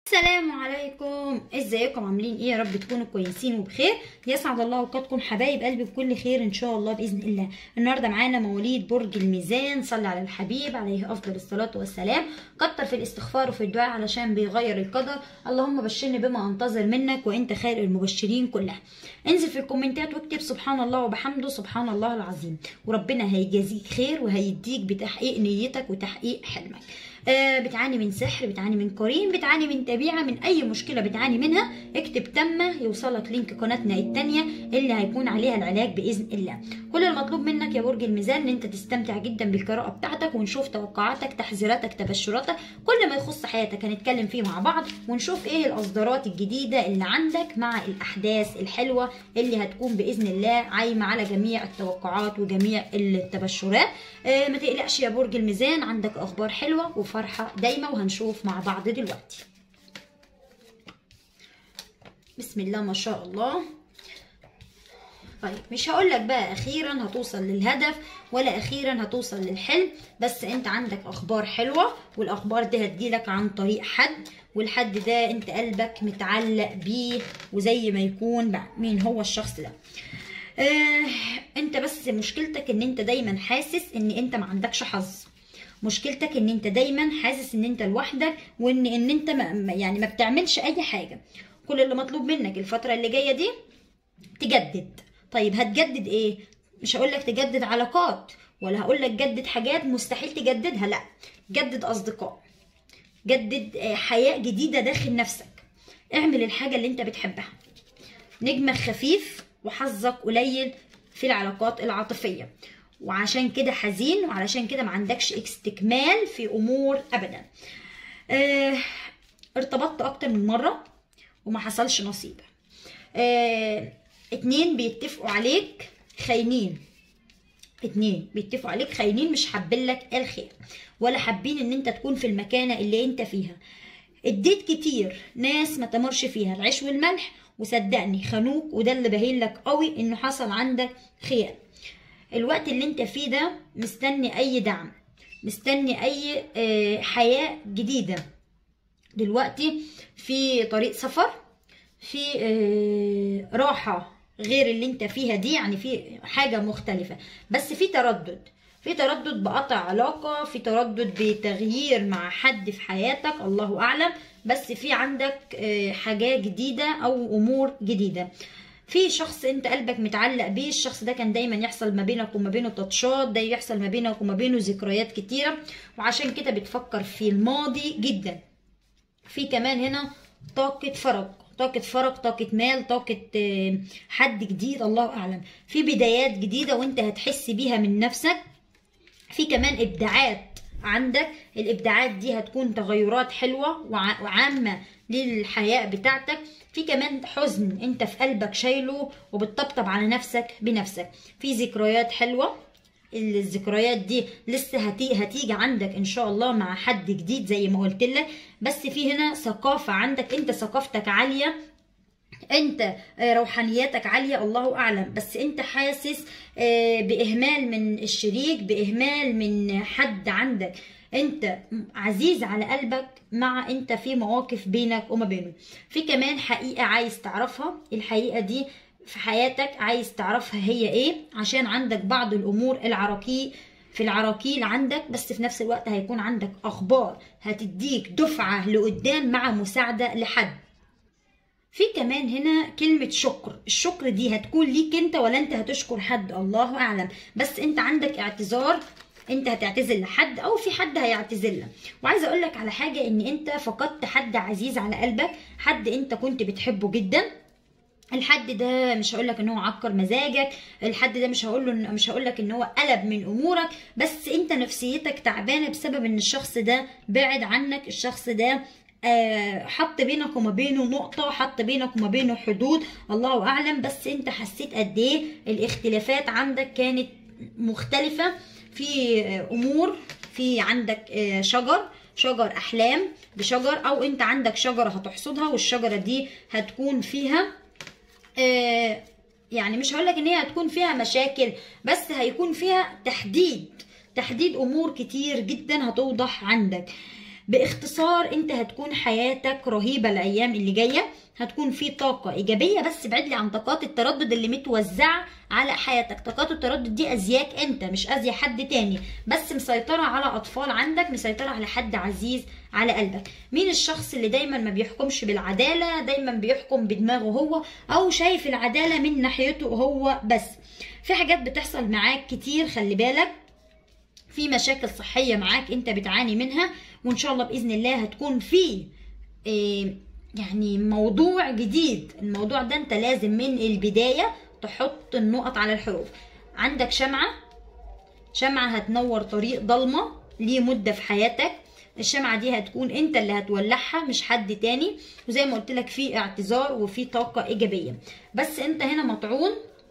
السلام عليكم ازيكم عاملين ايه يا رب تكونوا كويسين وبخير يسعد الله اوقاتكم حبايب قلبي بكل خير ان شاء الله باذن الله النهارده معانا مواليد برج الميزان صلي على الحبيب عليه افضل الصلاه والسلام كتر في الاستغفار وفي الدعاء علشان بيغير القدر اللهم بشرني بما انتظر منك وانت خير المبشرين كلها انزل في الكومنتات واكتب سبحان الله وبحمده سبحان الله العظيم وربنا هيجازيك خير وهيديك بتحقيق نيتك وتحقيق حلمك آه، بتعاني من سحر بتعاني من قرين بتعاني من تبيعة من أي مشكلة بتعاني منها اكتب تمة يوصلك لينك قناتنا التانية اللي هيكون عليها العلاج بإذن الله كل المطلوب منك يا برج الميزان ان انت تستمتع جدا بالقراءة بتاعتك ونشوف توقعاتك تحذيراتك تبشراتك كل ما يخص حياتك هنتكلم فيه مع بعض ونشوف ايه الإصدارات الجديدة اللي عندك مع الأحداث الحلوة اللي هتكون بإذن الله عايمة على جميع التوقعات وجميع التبشرات آه، ما تقلقش يا برج الميزان عندك أخبار حلوة وفرحة دايما وهنشوف مع بعض دلوقتي بسم الله ما شاء الله طيب مش هقول لك بقى اخيرا هتوصل للهدف ولا اخيرا هتوصل للحلم بس انت عندك اخبار حلوه والاخبار دي هتجيلك عن طريق حد والحد ده انت قلبك متعلق بيه وزي ما يكون بقى مين هو الشخص ده آه انت بس مشكلتك ان انت دايما حاسس ان انت ما عندكش حظ مشكلتك ان انت دايما حاسس ان انت لوحدك وان ان انت ما ما- يعني ما بتعملش اي حاجه كل اللي مطلوب منك الفتره اللي جايه دي تجدد طيب هتجدد ايه مش هقول لك تجدد علاقات ولا هقول لك جدد حاجات مستحيل تجددها لا جدد اصدقاء جدد آه، حياه جديده داخل نفسك اعمل الحاجه اللي انت بتحبها نجمك خفيف وحظك قليل في العلاقات العاطفيه وعشان كده حزين وعلشان كده ما عندكش استكمال في امور ابدا آه ارتبطت اكتر من مره وما حصلش نصيب آه اتنين بيتفقوا عليك خاينين اتنين بيتفقوا عليك خاينين مش حابين لك الخير ولا حابين ان انت تكون في المكانه اللي انت فيها اديت كتير ناس ما تمرش فيها العيش والملح وصدقني خانوك وده اللي باين لك قوي انه حصل عندك خيانه الوقت اللي انت فيه ده مستني اي دعم مستني اي آه، حياه جديده دلوقتي في طريق سفر في آه، راحة غير اللي انت فيها دي يعني في حاجة مختلفة بس في تردد في تردد بقطع علاقة في تردد بتغيير مع حد في حياتك الله أعلم بس في عندك آه، حاجة جديدة أو أمور جديدة في شخص انت قلبك متعلق بيه الشخص ده كان دايما يحصل ما بينك وما بينه تاتشات ده يحصل ما بينك وما بينه ذكريات كتيرة وعشان كده بتفكر في الماضي جدا في كمان هنا طاقة فرج طاقة فرج طاقة مال طاقة آه، حد جديد الله أعلم في بدايات جديدة وانت هتحس بيها من نفسك في كمان إبداعات عندك الإبداعات دي هتكون تغيرات حلوة وع- وعامة للحياة بتاعتك في كمان حزن انت في قلبك شايله وبتطبطب على نفسك بنفسك في ذكريات حلوة الذكريات دي لسه هتي هتيجي عندك ان شاء الله مع حد جديد زي ما قلت لك بس في هنا ثقافة عندك انت ثقافتك عالية انت آه، روحانياتك عالية الله اعلم بس انت حاسس آه، باهمال من الشريك باهمال من حد عندك انت عزيز على قلبك مع انت في مواقف بينك وما بينه في كمان حقيقة عايز تعرفها الحقيقة دي في حياتك عايز تعرفها هي ايه عشان عندك بعض الامور العراقيل في العراقيل عندك بس في نفس الوقت هيكون عندك اخبار هتديك دفعة لقدام مع مساعدة لحد في كمان هنا كلمة شكر الشكر دي هتكون ليك انت ولا انت هتشكر حد الله اعلم بس انت عندك اعتذار انت هتعتذر لحد او في حد هيعتذر لك وعايزه اقول لك على حاجه ان انت فقدت حد عزيز على قلبك حد انت كنت بتحبه جدا الحد ده مش هقول لك ان هو عكر مزاجك الحد ده مش هقول له إن- مش هقول لك ان هو قلب من امورك بس انت نفسيتك تعبانه بسبب ان الشخص ده بعد عنك الشخص ده آه، حط بينك وما بينه نقطة حط بينك وما بينه حدود الله أعلم بس أنت حسيت قد إيه الاختلافات عندك كانت مختلفة في آه، أمور في عندك آه، شجر شجر أحلام بشجر أو أنت عندك شجرة هتحصدها والشجرة دي هتكون فيها آه، يعني مش هقولك ان هي هتكون فيها مشاكل بس هيكون فيها تحديد تحديد امور كتير جدا هتوضح عندك باختصار انت هتكون حياتك رهيبه الايام اللي جايه هتكون في طاقة إيجابية بس ابعد لي عن طاقات التردد اللي متوزعة على حياتك طاقات التردد دي أذياك أنت مش أذية حد تاني بس مسيطرة على أطفال عندك مسيطرة على حد عزيز على قلبك مين الشخص اللي دايما ما بيحكمش بالعدالة دايما بيحكم بدماغه هو أو شايف العدالة من ناحيته هو بس في حاجات بتحصل معاك كتير خلي بالك في مشاكل صحية معاك انت بتعاني منها وان شاء الله بإذن الله هتكون في إيه يعني موضوع جديد الموضوع ده انت لازم من البداية تحط النقط على الحروف عندك شمعة شمعة هتنور طريق ضلمة لمدة في حياتك الشمعة دي هتكون انت اللي هتولعها مش حد تاني وزي ما قلت لك في اعتذار وفي طاقة ايجابية بس انت هنا مطعون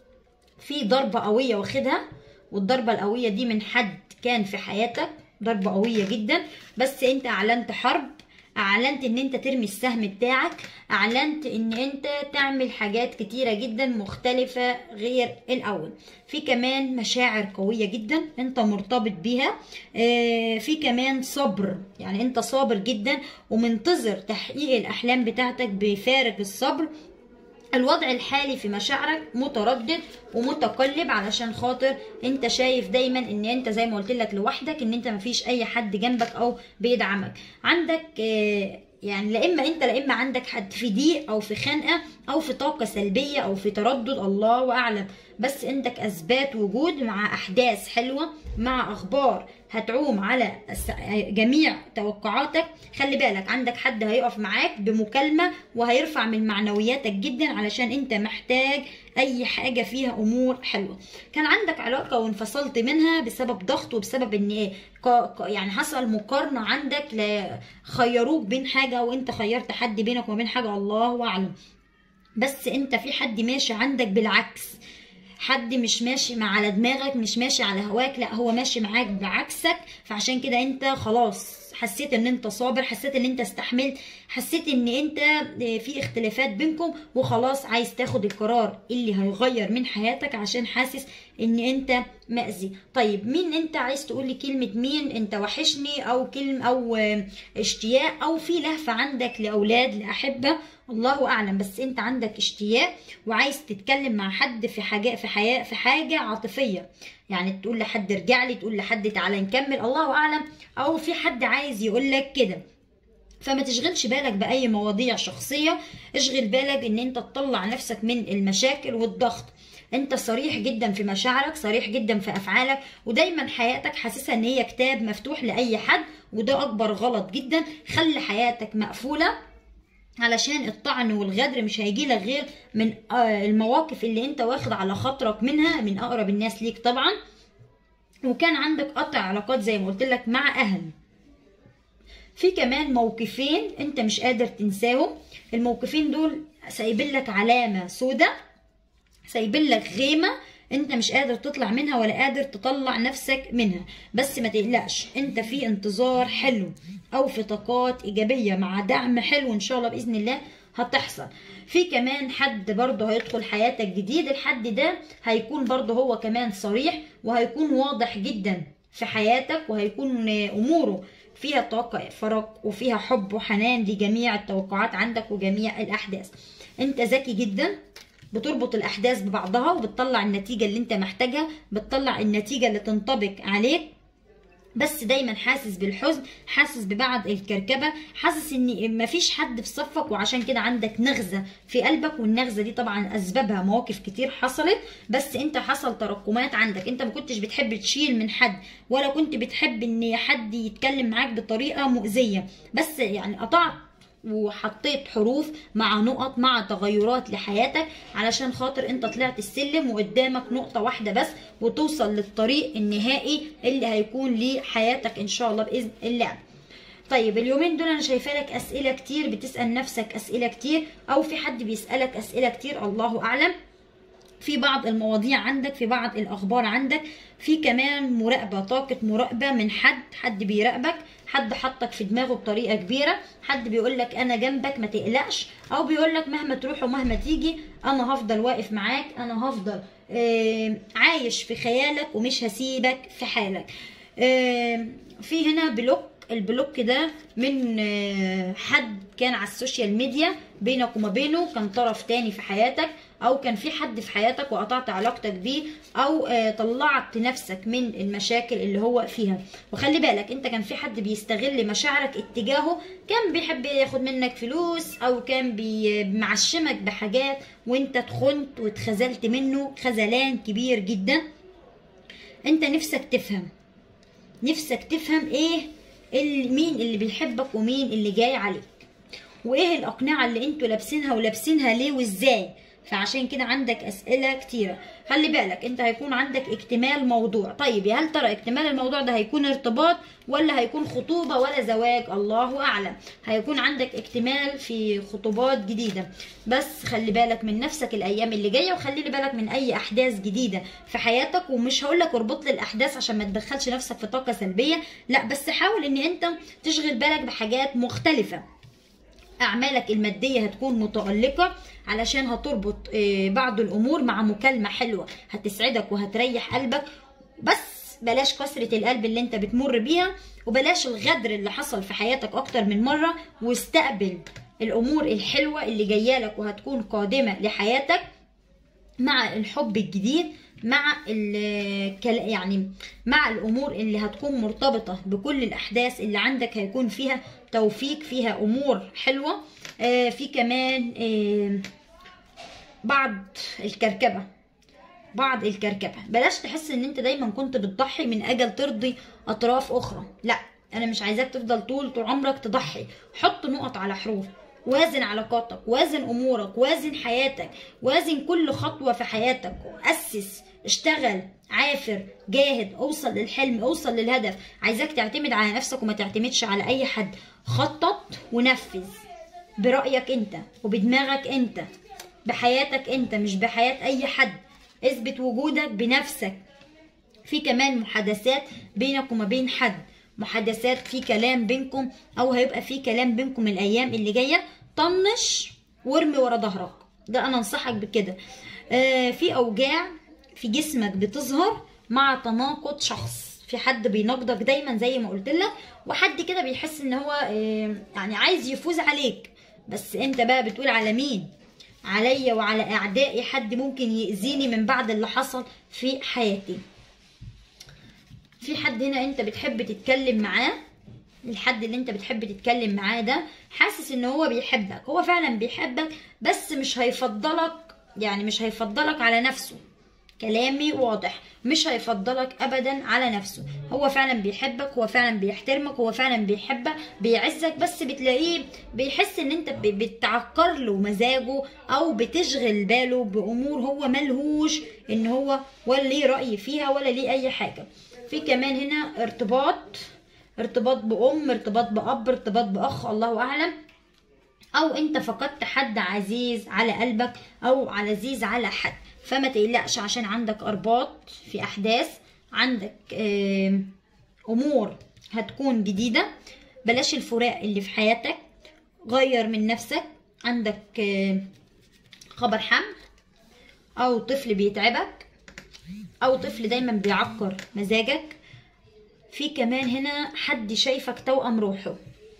في ضربة قوية واخدها والضربة القوية دي من حد كان في حياتك ضربة قوية جدا بس انت اعلنت حرب اعلنت ان انت ترمي السهم بتاعك اعلنت ان انت تعمل حاجات كتيره جدا مختلفه غير الاول في كمان مشاعر قويه جدا انت مرتبط بيها آه، في كمان صبر يعني انت صابر جدا ومنتظر تحقيق الاحلام بتاعتك بفارغ الصبر الوضع الحالي في مشاعرك متردد ومتقلب علشان خاطر انت شايف دايما ان انت زي ما قلت لك لوحدك ان انت مفيش اي حد جنبك او بيدعمك عندك آه، يعني لا اما انت لا اما عندك حد في ضيق او في خنقه او في طاقه سلبيه او في تردد الله اعلم بس عندك اثبات وجود مع احداث حلوه مع اخبار هتعوم على الس- جميع توقعاتك خلي بالك عندك حد هيقف معاك بمكالمه وهيرفع من معنوياتك جدا علشان انت محتاج اي حاجه فيها امور حلوه كان عندك علاقه وانفصلت منها بسبب ضغط وبسبب ان ايه ق- ق- يعني حصل مقارنه عندك لا خيروك بين حاجه وانت خيرت حد بينك وبين حاجه الله اعلم بس انت في حد ماشي عندك بالعكس حد مش ماشي مع على دماغك مش ماشي على هواك لا هو ماشي معاك بعكسك فعشان كده انت خلاص حسيت ان انت صابر حسيت ان انت استحملت حسيت ان انت في اختلافات بينكم وخلاص عايز تاخد القرار اللي هيغير من حياتك عشان حاسس ان انت مأذي طيب مين انت عايز تقول لي كلمة مين انت وحشني او كلمة او آه، اشتياق او في لهفة عندك لاولاد لاحبة الله اعلم بس انت عندك اشتياق وعايز تتكلم مع حد في حاجه في حياه في حاجه عاطفيه يعني تقول لحد ارجع لي تقول لحد تعالى نكمل الله اعلم او في حد عايز يقول لك كده فما تشغلش بالك باي مواضيع شخصيه اشغل بالك ان انت تطلع نفسك من المشاكل والضغط انت صريح جدا في مشاعرك صريح جدا في افعالك ودايما حياتك حاسسها ان هي كتاب مفتوح لاي حد وده اكبر غلط جدا خلي حياتك مقفوله علشان الطعن والغدر مش هيجيلك غير من آه، المواقف اللي انت واخد على خاطرك منها من اقرب الناس ليك طبعا وكان عندك قطع علاقات زي ما قلت لك مع اهل في كمان موقفين انت مش قادر تنساهم الموقفين دول سايبين لك علامه سودة سايبين لك غيمه انت مش قادر تطلع منها ولا قادر تطلع نفسك منها بس ما تقلقش انت في انتظار حلو او في طاقات ايجابيه مع دعم حلو ان شاء الله باذن الله هتحصل في كمان حد برضه هيدخل حياتك جديد الحد ده هيكون برضه هو كمان صريح وهيكون واضح جدا في حياتك وهيكون اموره فيها طاقة فرج وفيها حب وحنان لجميع التوقعات عندك وجميع الأحداث أنت ذكي جدا بتربط الأحداث ببعضها وبتطلع النتيجة اللي أنت محتاجها بتطلع النتيجة اللي تنطبق عليك بس دايما حاسس بالحزن حاسس ببعض الكركبة حاسس ان مفيش حد في صفك وعشان كده عندك نغزة في قلبك والنغزة دي طبعا اسبابها مواقف كتير حصلت بس انت حصل تراكمات عندك انت ما كنتش بتحب تشيل من حد ولا كنت بتحب ان حد يتكلم معاك بطريقة مؤذية بس يعني قطعت وحطيت حروف مع نقط مع تغيرات لحياتك علشان خاطر انت طلعت السلم وقدامك نقطة واحدة بس وتوصل للطريق النهائي اللي هيكون لحياتك ان شاء الله بإذن الله طيب اليومين دول انا شايفه لك اسئله كتير بتسال نفسك اسئله كتير او في حد بيسالك اسئله كتير الله اعلم في بعض المواضيع عندك في بعض الاخبار عندك في كمان مراقبه طاقه مراقبه من حد حد بيراقبك حد حطك في دماغه بطريقه كبيره حد بيقول لك انا جنبك ما تقلقش او بيقول لك مهما تروح ومهما تيجي انا هفضل واقف معاك انا هفضل آه، عايش في خيالك ومش هسيبك في حالك آه، في هنا بلوك البلوك ده من آه، حد كان على السوشيال ميديا بينك وما بينه كان طرف تاني في حياتك او كان في حد في حياتك وقطعت علاقتك بيه او آه، طلعت نفسك من المشاكل اللي هو فيها وخلي بالك انت كان في حد بيستغل مشاعرك اتجاهه كان بيحب ياخد منك فلوس او كان بي- معشمك بحاجات وانت اتخنت واتخذلت منه خذلان كبير جدا انت نفسك تفهم نفسك تفهم ايه اللي مين اللي بيحبك ومين اللي جاي عليك وايه الاقنعه اللي انتوا لابسينها ولابسينها ليه وازاي فعشان كده عندك اسئله كتيره خلي بالك انت هيكون عندك اكتمال موضوع طيب يا هل ترى اكتمال الموضوع ده هيكون ارتباط ولا هيكون خطوبه ولا زواج الله اعلم هيكون عندك اكتمال في خطوبات جديده بس خلي بالك من نفسك الايام اللي جايه وخلي لي بالك من اي احداث جديده في حياتك ومش هقول لك اربط لي الاحداث عشان ما تدخلش نفسك في طاقه سلبيه لا بس حاول ان انت تشغل بالك بحاجات مختلفه اعمالك الماديه هتكون متالقه علشان هتربط آه، بعض الامور مع مكالمه حلوه هتسعدك وهتريح قلبك بس بلاش كسرة القلب اللي انت بتمر بيها وبلاش الغدر اللي حصل في حياتك اكتر من مرة واستقبل الامور الحلوة اللي جايالك وهتكون قادمة لحياتك مع الحب الجديد مع ال- كلا- يعني مع الامور اللي هتكون مرتبطه بكل الاحداث اللي عندك هيكون فيها توفيق فيها امور حلوه آه، في كمان آه، بعض الكركبه بعض الكركبه بلاش تحس ان انت دايما كنت بتضحي من اجل ترضي اطراف اخرى لا انا مش عايزاك تفضل طول طول عمرك تضحي حط نقط على حروف وازن علاقاتك وازن امورك وازن حياتك وازن كل خطوه في حياتك اسس اشتغل عافر جاهد اوصل للحلم اوصل للهدف عايزاك تعتمد على نفسك وما تعتمدش على اي حد خطط ونفذ برأيك انت وبدماغك انت بحياتك انت مش بحياة اي حد اثبت وجودك بنفسك في كمان محادثات بينك وما بين حد محادثات في كلام بينكم او هيبقى في كلام بينكم الايام اللي جايه طنش وارمي ورا ظهرك ده انا انصحك بكده آه في اوجاع في جسمك بتظهر مع تناقض شخص في حد بيناقضك دايما زي ما قلت لك وحد كده بيحس ان هو آه يعني عايز يفوز عليك بس انت بقى بتقول على مين عليا وعلى اعدائي حد ممكن يأذيني من بعد اللي حصل في حياتي في حد هنا انت بتحب تتكلم معاه الحد اللي انت بتحب تتكلم معاه ده حاسس ان هو بيحبك هو فعلا بيحبك بس مش هيفضلك يعني مش هيفضلك على نفسه كلامي واضح مش هيفضلك ابدا على نفسه هو فعلا بيحبك هو فعلا بيحترمك هو فعلا بيحبك بيعزك بس بتلاقيه بيحس ان انت ب- بتعكر له مزاجه او بتشغل باله بامور هو ملهوش ان هو ولا ليه راي فيها ولا ليه اي حاجه في كمان هنا ارتباط ارتباط بام ارتباط باب ارتباط باخ الله اعلم او انت فقدت حد عزيز على قلبك او عزيز على حد فما تقلقش عشان عندك ارباط في احداث عندك آم، امور هتكون جديده بلاش الفراق اللي في حياتك غير من نفسك عندك آم، خبر حمل او طفل بيتعبك او طفل دايما بيعكر مزاجك في كمان هنا حد شايفك توأم روحه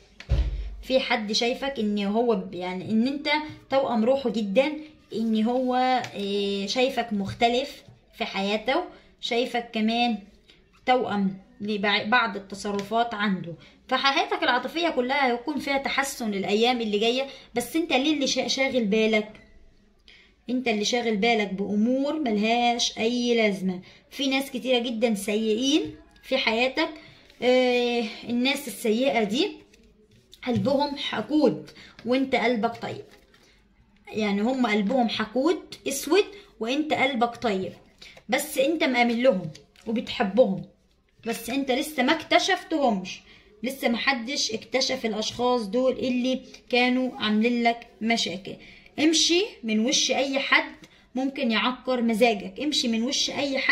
في حد شايفك ان هو ب- يعني ان انت توأم روحه جدا ان هو آه، شايفك مختلف في حياته شايفك كمان توأم لبعض التصرفات عنده فحياتك العاطفية كلها هيكون فيها تحسن الأيام اللي جاية بس انت ليه اللي شا- شاغل بالك انت اللي شاغل بالك بأمور ملهاش أي لازمة في ناس كتيرة جدا سيئين في حياتك آه الناس السيئة دي قلبهم حقود وانت قلبك طيب يعني هم قلبهم حقود اسود وانت قلبك طيب بس انت مأمن لهم وبتحبهم بس انت لسه ما اكتشفتهمش لسه محدش اكتشف الاشخاص دول اللي كانوا عاملين لك مشاكل امشي من وش اي حد ممكن يعكر مزاجك امشي من وش اي حد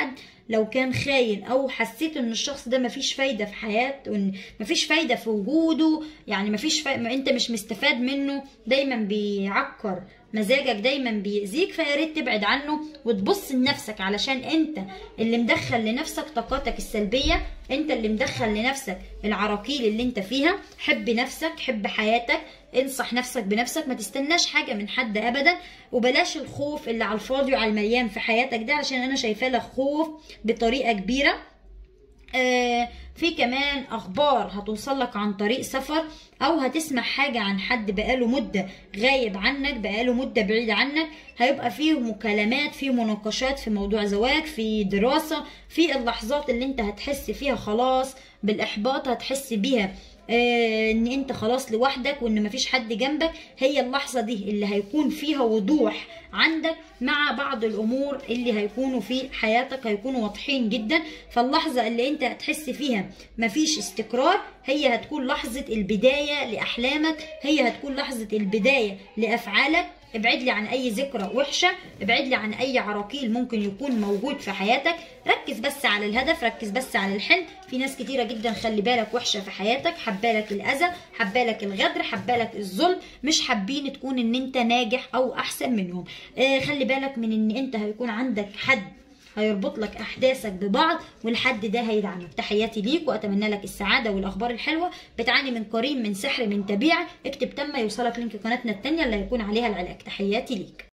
لو كان خاين او حسيت ان الشخص ده مفيش فايده في حياته وان مفيش فايده في وجوده يعني مفيش فا... ما انت مش مستفاد منه دايما بيعكر مزاجك دايما بيأذيك فيا ريت تبعد عنه وتبص لنفسك علشان انت اللي مدخل لنفسك طاقاتك السلبيه انت اللي مدخل لنفسك العراقيل اللي انت فيها حب نفسك حب حياتك انصح نفسك بنفسك ما تستناش حاجه من حد ابدا وبلاش الخوف اللي على الفاضي وعلى المليان في حياتك ده عشان انا شايفاه لك خوف بطريقه كبيره آه في كمان اخبار هتوصل لك عن طريق سفر او هتسمع حاجه عن حد بقاله مده غايب عنك بقاله مده بعيد عنك هيبقى فيه مكالمات في مناقشات في موضوع زواج في دراسه في اللحظات اللي انت هتحس فيها خلاص بالاحباط هتحس بيها آه ان انت خلاص لوحدك وان مفيش حد جنبك هي اللحظه دي اللي هيكون فيها وضوح عندك مع بعض الامور اللي هيكونوا في حياتك هيكونوا واضحين جدا فاللحظه اللي انت هتحس فيها مفيش استقرار هي هتكون لحظه البدايه لاحلامك هي هتكون لحظه البدايه لافعالك ابعد لي عن اي ذكرى وحشه ابعد لي عن اي عراقيل ممكن يكون موجود في حياتك ركز بس على الهدف ركز بس على الحلم في ناس كتيره جدا خلي بالك وحشه في حياتك حبالك الاذى حبالك الغدر حبالك الظلم مش حابين تكون ان انت ناجح او احسن منهم آه خلي بالك من ان انت هيكون عندك حد هيربط لك احداثك ببعض والحد ده هيدعمك تحياتي ليك واتمنى لك السعاده والاخبار الحلوه بتعاني من قرين من سحر من تبيع اكتب تم يوصلك لينك قناتنا التانية اللي هيكون عليها العلاج تحياتي ليك